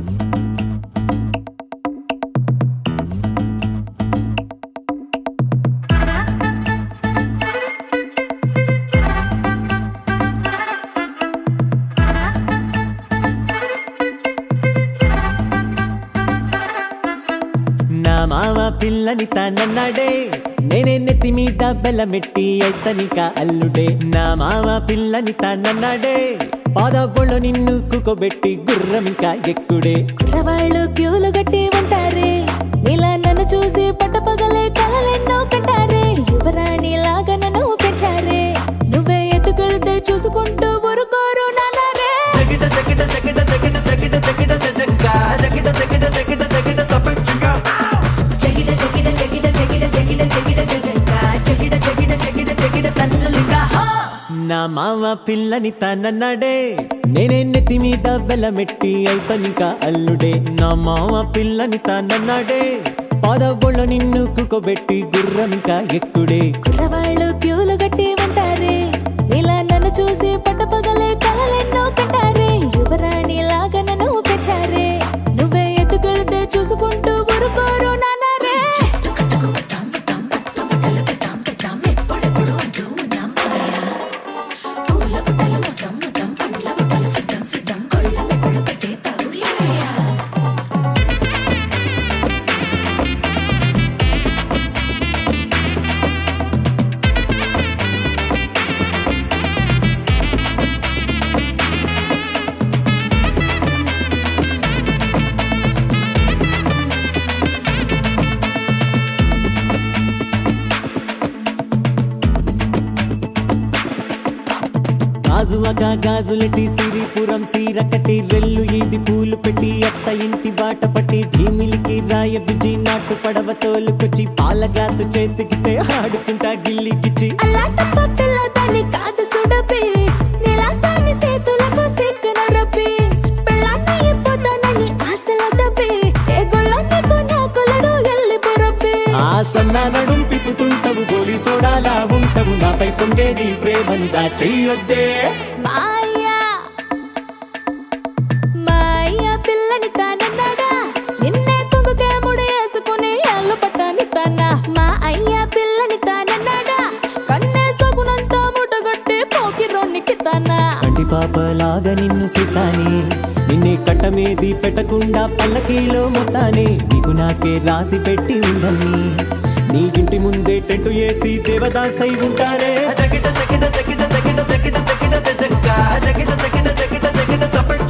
నా మావ పిల్లని తనన్నాడే నేనే నెత్తి మీద బెల్లమెట్టి అయితనిక అల్లుడే నా మావ పిల్లని తనన్నాడే పాదవ్వళ్ళు నిన్ను కుకోబెట్టి గుర్రం ఇంకా ఎక్కుడే కుర్రవాళ్ళు క్యూలు గట్టి ఉంటారే ఇలా నన్ను చూసి పట్టపగలే కలలెన్నో కంటారే యువరాణి లాగా నన్ను పెంచారే నువ్వే ఎత్తుకెళ్తే చూసుకుంటూ ఊరుకోరు నాన్నారే జగిడ జగిడ జగిడ జగిడ జగిడ జగిడ జజంగా జగిడ జగిడ జగిడ జగిడ తన్నులుగా హా నా మావ పిల్లని తనన్నాడే నేనే నెత్తి మీద బెల్లమెట్టి అయితనిక అల్లుడే నా మావ పిల్లని తనన్నాడే పాదవ్వళ్ళు నిన్ను కుకోబెట్టి గుర్రం ఇంకా ఎక్కుడే కుర్రవాళ్ళు క్యూలు గట్టి ఉంటారే ఇలా నన్ను చూసి పట్టపగలే కలలెన్నో కంటారే యువరాణి లాగా నన్ను పెంచారే నువ్వే ఎత్తుకెళ్తే చూసుకుంటూ ఊరుకోరు నాన్నారే గాజువగా గాజులెట్టి సిరిపురం సీర కట్టి రెల్లు ఈది పూలు పెట్టి అత్త ఇంటి బాట పట్టి భీమిలికి రాయ బిజి నాటు పడవ తోలుకొచ్చి పాల గ్లాసు చేతికితే ఆడుకుంటా గిల్లికిచ్చి అలాంటప్ప పిల్ల దాన్ని కాదు సుడపి నీలాంతాన్ని చేతులకు సిక్కున రప్పి పిల్లాన్ని ఇప్పుతానని ఆశల తప్పి ఏ గొల్లాన్ని కొనాకులడు ఎల్లి పొరపి ఆ సన్నా నడుం పిప్పుతుంటవు గోలి సోడాలా ఉంటవు నాపై పొంగేది ప్రేమని దా చెయ్యొద్దే మాయా మాయా పిల్లని తానన్నాడా నిన్నే కొంగుకే ముడి వేసుకుని ఎల్లు పట్టని తన మా అయ్యా పిల్లని తానన్నాడా కన్నే సోకునంతా ముటగొట్టి పోకి రొన్నికి తన కంటి పాపలాగా నిన్ను సుతానే నిన్నే కట్టమేది పెట్టకుండా పల్లకీలో మొత్తానే నీకు నాకే రాసి పెట్టి ఉందని నీ ఇంటి ముందే టెంటు వేసి దేవదాసై ఉంటారే జగిట జగిట జగిట జగిట జగిట జగిట జగిట జగిట జగిట జగిట జగిట జగిట